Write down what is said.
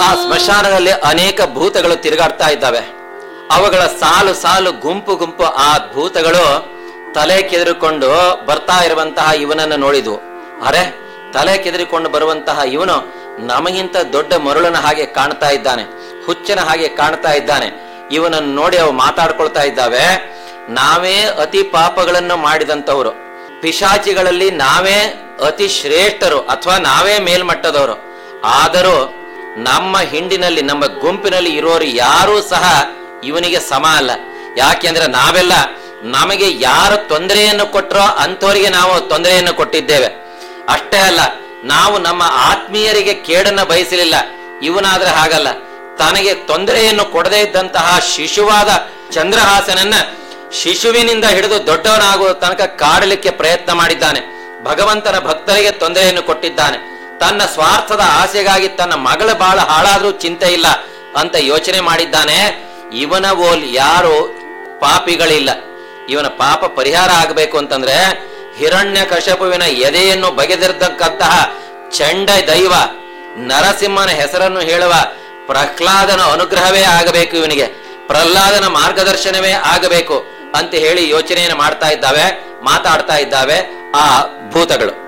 ಆ ಸ್ಮಶಾನದಲ್ಲಿ ಅನೇಕ ಭೂತಗಳು ತಿರುಗಾಡ್ತಾ ಇದ್ದಾವೆ ಅವುಗಳ ಸಾಲು ಸಾಲು ಗುಂಪು ಗುಂಪು ಆ ಭೂತಗಳು ತಲೆ ಕೆದರಿಕೊಂಡು ಬರ್ತಾ ಇರುವಂತಹ ಇವನನ್ನು ನೋಡಿದ್ವು ಅರೆ ತಲೆ ಕೆದರಿಕೊಂಡು ಬರುವಂತಹ ಇವನು ನಮಗಿಂತ ದೊಡ್ಡ ಮರುಳನ ಹಾಗೆ ಕಾಣ್ತಾ ಇದ್ದಾನೆ ಹುಚ್ಚನ ಹಾಗೆ ಕಾಣ್ತಾ ಇದ್ದಾನೆ ಇವನನ್ನು ನೋಡಿ ಅವು ಮಾತಾಡ್ಕೊಳ್ತಾ ಇದ್ದಾವೆ ನಾವೇ ಅತಿ ಪಾಪಗಳನ್ನು ಮಾಡಿದಂತವ್ರು ಪಿಶಾಚಿಗಳಲ್ಲಿ ನಾವೇ ಅತಿ ಶ್ರೇಷ್ಠರು ಅಥವಾ ನಾವೇ ಮೇಲ್ಮಟ್ಟದವರು ಆದರೂ ನಮ್ಮ ಹಿಂಡಿನಲ್ಲಿ ನಮ್ಮ ಗುಂಪಿನಲ್ಲಿ ಇರೋರು ಯಾರೂ ಸಹ ಇವನಿಗೆ ಸಮ ಅಲ್ಲ ಯಾಕೆಂದ್ರೆ ನಾವೆಲ್ಲ ನಮಗೆ ಯಾರು ತೊಂದರೆಯನ್ನು ಕೊಟ್ಟರೋ ಅಂಥವರಿಗೆ ನಾವು ತೊಂದರೆಯನ್ನು ಕೊಟ್ಟಿದ್ದೇವೆ ಅಷ್ಟೇ ಅಲ್ಲ ನಾವು ನಮ್ಮ ಆತ್ಮೀಯರಿಗೆ ಕೇಡನ್ನ ಬಯಸಲಿಲ್ಲ ಇವನಾದ್ರೆ ಹಾಗಲ್ಲ ತನಗೆ ತೊಂದರೆಯನ್ನು ಕೊಡದೇ ಇದ್ದಂತಹ ಶಿಶುವಾದ ಚಂದ್ರಹಾಸನನ್ನ ಶಿಶುವಿನಿಂದ ಹಿಡಿದು ದೊಡ್ಡವನಾಗುವ ತನಕ ಕಾಡಲಿಕ್ಕೆ ಪ್ರಯತ್ನ ಮಾಡಿದ್ದಾನೆ ಭಗವಂತನ ಭಕ್ತರಿಗೆ ತೊಂದರೆಯನ್ನು ಕೊಟ್ಟಿದ್ದಾನೆ ತನ್ನ ಸ್ವಾರ್ಥದ ಆಸೆಗಾಗಿ ತನ್ನ ಮಗಳ ಬಾಳ ಹಾಳಾದ್ರೂ ಚಿಂತೆ ಇಲ್ಲ ಅಂತ ಯೋಚನೆ ಮಾಡಿದ್ದಾನೆ ಇವನ ಓಲ್ ಯಾರು ಪಾಪಿಗಳಿಲ್ಲ ಇವನ ಪಾಪ ಪರಿಹಾರ ಆಗಬೇಕು ಅಂತಂದ್ರೆ ಹಿರಣ್ಯ ಕಶಪುವಿನ ಎದೆಯನ್ನು ಬಗೆದಿರತಕ್ಕಂತಹ ಚಂಡ ದೈವ ನರಸಿಂಹನ ಹೆಸರನ್ನು ಹೇಳುವ ಪ್ರಹ್ಲಾದನ ಅನುಗ್ರಹವೇ ಆಗಬೇಕು ಇವನಿಗೆ ಪ್ರಹ್ಲಾದನ ಮಾರ್ಗದರ್ಶನವೇ ಆಗಬೇಕು ಅಂತ ಹೇಳಿ ಯೋಚನೆಯನ್ನು ಮಾಡ್ತಾ ಇದ್ದಾವೆ ಮಾತಾಡ್ತಾ ಇದ್ದಾವೆ ಆ ಭೂತಗಳು